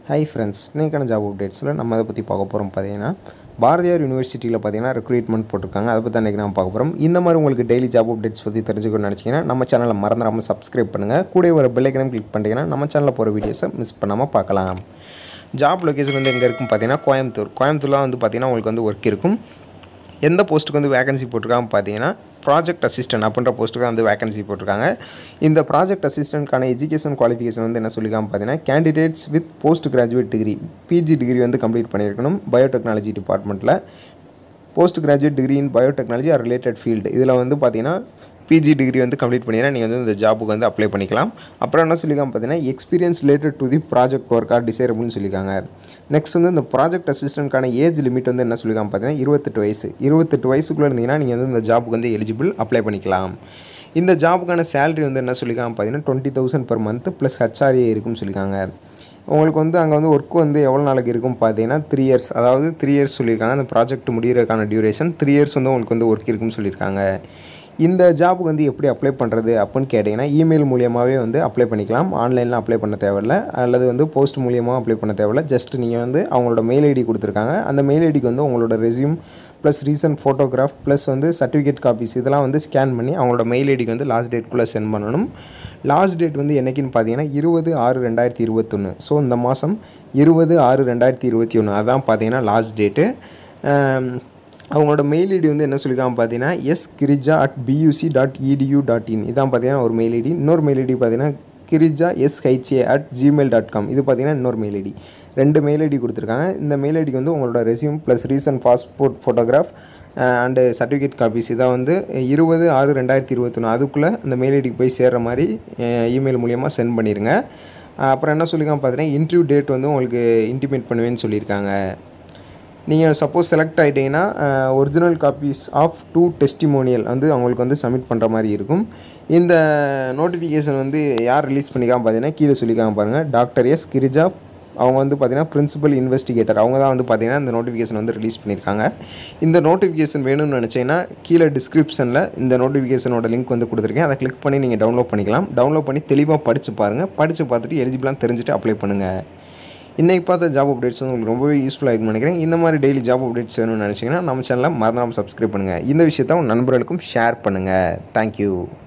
high friends இன்றைக்கான job அப்டேட்ஸில் நம்ம அதை பற்றி பார்க்க போகிறோம் பார்த்தீங்கன்னா பாரதியார் யூனிவர்சிட்டியில் பார்த்தீங்கன்னா ரெக்ரூட்மெண்ட் போட்டிருக்காங்க அதை பற்றி அன்றைக்கி நம்ம பார்க்க போகிறோம் இந்த மாதிரி உங்களுக்கு டெய்லி ஜாப் அப்டேட்ஸ் பற்றி தெரிஞ்சுக்கணும்னு நினச்சிங்கன்னா நம்ம சேனலை மறந்துடாமல் சப்ஸ்கிரைப் பண்ணுங்கள் கூட ஒரு பெல்லைக்கனும் கிளிக் பண்ணிட்டீங்கன்னா நம்ம சேனலில் போகிற வீடியோஸை மிஸ் பண்ணாமல் பார்க்கலாம் ஜாப் லொக்கேஷன் வந்து எங்கே இருக்கும் பார்த்தீங்கன்னா கோயம்புத்தூர் கோயம்புத்தூர்லாம் வந்து பார்த்தீங்கன்னா உங்களுக்கு வந்து ஒர்க் இருக்கும் எந்த போஸ்ட்டுக்கு வந்து வேகன்சி போட்டிருக்காங்க பார்த்தீங்கன்னா ப்ராஜெக்ட் அசிஸ்டன்ட் அப்படின்ற போஸ்ட்டுக்கு வந்து வேகன்சி போட்டிருக்காங்க இந்த ப்ராஜெக்ட் அசிஸ்டன்ட்கான எஜுகேஷன் குவாலிஃபிகேஷன் வந்து என்ன சொல்லியிருக்காங்க பார்த்தீங்கன்னா candidates with post graduate degree PG degree வந்து கம்ப்ளீட் பண்ணியிருக்கணும் பயோடெக்னாலஜி டிபார்ட்மெண்ட்டில் post graduate degree in biotechnology or related field இதில் வந்து பார்த்தீங்கன்னா பிஜி டிகிரி வந்து கம்ப்ளீட் பண்ணிங்கன்னா நீங்கள் வந்து இந்த ஜாபுக்கு வந்து அப்ளை பண்ணிக்கலாம் அப்புறம் என்ன சொல்லியிருக்காங்க பார்த்தீங்கன்னா experience related to the project work or டிசைரபிள்னு சொல்லியிருக்காங்க நெக்ஸ்ட் வந்து இந்த ப்ராஜெக்ட் அசிஸ்டன்ட்கான ஏஜ் லிமிட் வந்து என்ன சொல்லியிருக்காங்க பார்த்தீங்கன்னா இருபத்தெட்டு வயசு இருபத்தெட்டு வயசுக்குள்ளே இருந்தீங்கன்னா நீங்கள் வந்து இந்த ஜாபுக்கு வந்து எலிஜிபிள் அப்ளை பண்ணிக்கலாம் இந்த ஜாபுக்கான சேலரி வந்து என்ன சொல்லியிருக்காங்க பார்த்தீங்கன்னா twenty thousand per month plus HRA இருக்குன்னு சொல்லியிருக்காங்க உங்களுக்கு வந்து அங்கே வந்து ஒர்க் வந்து எவ்வளோ நாளைக்கு இருக்கும் பார்த்தீங்கன்னா த்ரீ இயர்ஸ் அதாவது த்ரீ இயர்ஸ் சொல்லியிருக்காங்க அந்த ப்ராஜெக்ட் முடிகிறதுக்கான டியூரேஷன் த்ரீ இயர்ஸ் வந்து உங்களுக்கு வந்து ஒர்க் இருக்குன்னு சொல்லியிருக்காங்க இந்த ஜாபுக்கு வந்து எப்படி அப்ளை பண்ணுறது அப்படின்னு கேட்டிங்கன்னா இமெயில் மூலியமாகவே வந்து அப்ளை பண்ணிக்கலாம் ஆன்லைனில் அப்ளை பண்ண தேவையில்ல அல்லது வந்து போஸ்ட் மூலியமாக அப்ளை பண்ண தேவையில்ல ஜஸ்ட் நீங்கள் வந்து அவங்களோட மெயில் ஐடி கொடுத்துருக்காங்க அந்த மெயில் ஐடிக்கு வந்து உங்களோட resume plus recent photograph plus வந்து சர்டிஃபிகேட் காப்பீஸ் இதெல்லாம் வந்து ஸ்கேன் பண்ணி அவங்களோட மெயில் ஐடிக்கு வந்து லாஸ்ட் டேட்குள்ளே சென்ட் பண்ணணும் லாஸ்ட் டேட் வந்து என்றைக்குன்னு பார்த்தீங்கன்னா இருபது ஆறு ரெண்டாயிரத்தி இருபத்தொன்று ஸோ இந்த மாதம் இருபது ஆறு ரெண்டாயிரத்தி இருபத்தி ஒன்று அதான் பார்த்தீங்கன்னா லாஸ்ட் டேட்டு அவங்களோட மெயில் ஐடி வந்து என்ன சொல்லியிருக்காங்க பார்த்தீங்கன்னா S Girija at PUC dot edu dot in இதான் பார்த்தீங்கன்னா ஒரு மெயில் ஐடி இன்னொரு மெயில் ஐடி பார்த்தீங்கன்னா Girija SHA at Gmail dot com இது பார்த்தீங்கன்னா இன்னொரு மெயில் ஐடி ரெண்டு மெயில் ஐடி கொடுத்துருக்காங்க இந்த மெயில் ஐடிக்கு வந்து உங்களோட resume plus recent passport photograph and certificate copies இதை வந்து இருபது ஆறு ரெண்டாயிரத்தி இருபத்தொன்று அதுக்குள்ளே அந்த மெயில் ஐடிக்கு போய் சேர்கிற மாதிரி இமெயில் மூலியமாக சென்ட் பண்ணிடுங்க அப்புறம் என்ன சொல்லியிருக்காங்க பார்த்தீங்கன்னா இன்டர்வியூ டேட் வந்து உங்களுக்கு இன்டிமேட் பண்ணுவேன்னு சொல்லியிருக்காங்க நீங்கள் சப்போஸ் செலக்ட் ஆகிட்டீங்கன்னா original copies of two testimonial வந்து அவங்களுக்கு வந்து சப்மிட் பண்ணுற மாதிரி இருக்கும் இந்த நோட்டிஃபிகேஷன் வந்து யார் ரிலீஸ் பண்ணிக்காம பார்த்தீங்கன்னா கீழே சொல்லிக்காம பாருங்கள் டாக்டர் எஸ் கிரிஜா அவங்க வந்து பார்த்திங்கன்னா பிரின்சிபல் இன்வெஸ்டிகேட்டர் அவங்க தான் வந்து பார்த்திங்கன்னா இந்த நோட்டிஃபிகேஷன் வந்து ரிலீஸ் பண்ணியிருக்காங்க இந்த நோட்டிஃபிகேஷன் வேணும்னு நினச்சிங்கன்னா கீழே டிஸ்கிரிப்ஷனில் இந்த நோட்டிஃபிகேஷனோட லிங்க் வந்து கொடுத்துருக்கேன் அதை கிளிக் பண்ணி நீங்கள் டவுன்லோட் பண்ணிக்கலாம் டவுன்லோட் பண்ணி தெளிவாக படித்து பாருங்கள் படித்து பார்த்துட்டு எலிஜிபிளாக தெரிஞ்சுட்டு அப்ளை பண்ணுங்கள் இன்றைக்கி பார்த்த ஜாப் அப்டேட்ஸ் வந்து உங்களுக்கு ரொம்பவே யூஸ்ஃபுல்லாக இருக்கும்னு நினைக்கிறேன் இந்த மாதிரி டெய்லி ஜாப் அப்டேட்ஸ் வேணும்னு நினச்சிங்கன்னா நம்ம சேனலில் மறந்துடாமல் சப்ஸ்கிரைப் பண்ணுங்கள் இந்த விஷயத்த உங்கள் நண்பர்களுக்கும் ஷேர் பண்ணுங்கள் தேங்க்யூ